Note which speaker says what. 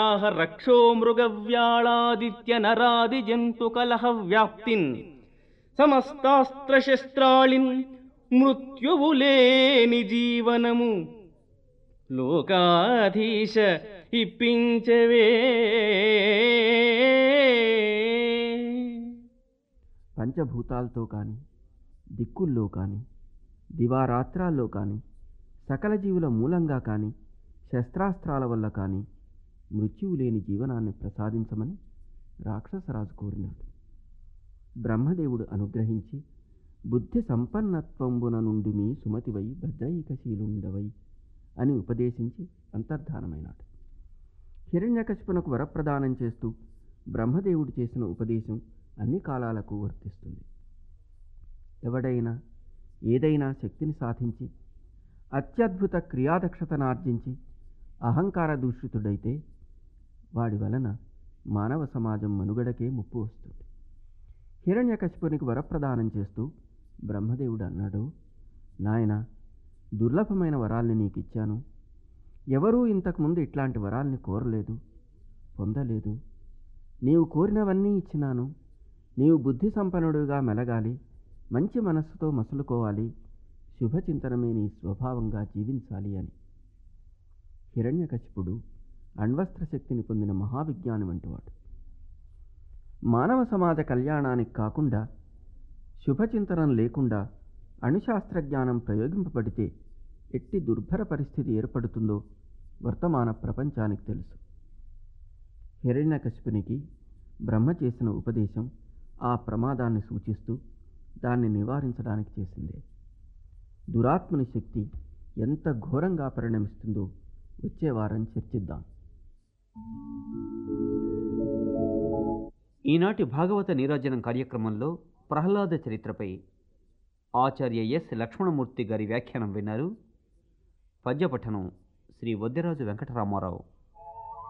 Speaker 1: రక్షో మృగవ్యాళాదిత్య నరాది జంతు కలహ వ్యాప్తిన్ సమస్తాస్త్రశస్త్రాళిన్ మృత్యువులేని జీవనము లోకాధీశ ఇప్పించవే
Speaker 2: పంచభూతాలతో కానీ దిక్కుల్లో కానీ దివారాత్రాల్లో కానీ సకల జీవుల మూలంగా కానీ శస్త్రాస్త్రాల వల్ల కానీ మృత్యువు లేని జీవనాన్ని ప్రసాదించమని రాక్షసరాజు కోరినాడు బ్రహ్మదేవుడు అనుగ్రహించి బుద్ధి సంపన్నత్వంబున నుండి మీ సుమతివై భద్రైకశీలుండవై అని ఉపదేశించి అంతర్ధానమైనాడు హిరణ్యకశిపునకు వరప్రదానం చేస్తూ బ్రహ్మదేవుడు చేసిన ఉపదేశం అన్ని కాలాలకు వర్తిస్తుంది ఎవడైనా ఏదైనా శక్తిని సాధించి అత్యద్భుత క్రియాదక్షతను ఆర్జించి అహంకార దూషితుడైతే వాడి వలన మానవ సమాజం మనుగడకే ముప్పు వస్తుంది హిరణ్యకశిపునికి వరప్రదానం చేస్తూ బ్రహ్మదేవుడు అన్నాడు నాయన దుర్లభమైన వరాల్ని నీకిచ్చాను ఎవరూ ఇంతకుముందు ఇట్లాంటి వరాల్ని కోరలేదు పొందలేదు నీవు కోరినవన్నీ ఇచ్చినాను నీవు బుద్ధి సంపన్నుడుగా మెలగాలి మంచి మనస్సుతో మసులుకోవాలి శుభచింతనమే నీ స్వభావంగా జీవించాలి అని హిరణ్యకశిపుడు అణ్వస్త్ర శక్తిని పొందిన మహావిజ్ఞాని వంటివాడు మానవ సమాజ కళ్యాణానికి కాకుండా శుభచింతనం లేకుండా అణుశాస్త్రజ్ఞానం ప్రయోగింపబడితే ఎట్టి దుర్భర పరిస్థితి ఏర్పడుతుందో వర్తమాన ప్రపంచానికి తెలుసు హిరణ్యకశిపునికి బ్రహ్మ చేసిన ఉపదేశం ఆ ప్రమాదాన్ని సూచిస్తూ దాన్ని నివారించడానికి చేసిందే దురాత్మని శక్తి ఎంత ఘోరంగా పరిణమిస్తుందో వచ్చే వారం చర్చిద్దాం
Speaker 3: ఈనాటి భాగవత నీరాజనం కార్యక్రమంలో ప్రహ్లాద చరిత్రపై ఆచార్య ఎస్ లక్ష్మణమూర్తి గారి వ్యాఖ్యానం విన్నారు పద్యపఠనం శ్రీ వద్యరాజు వెంకటరామారావు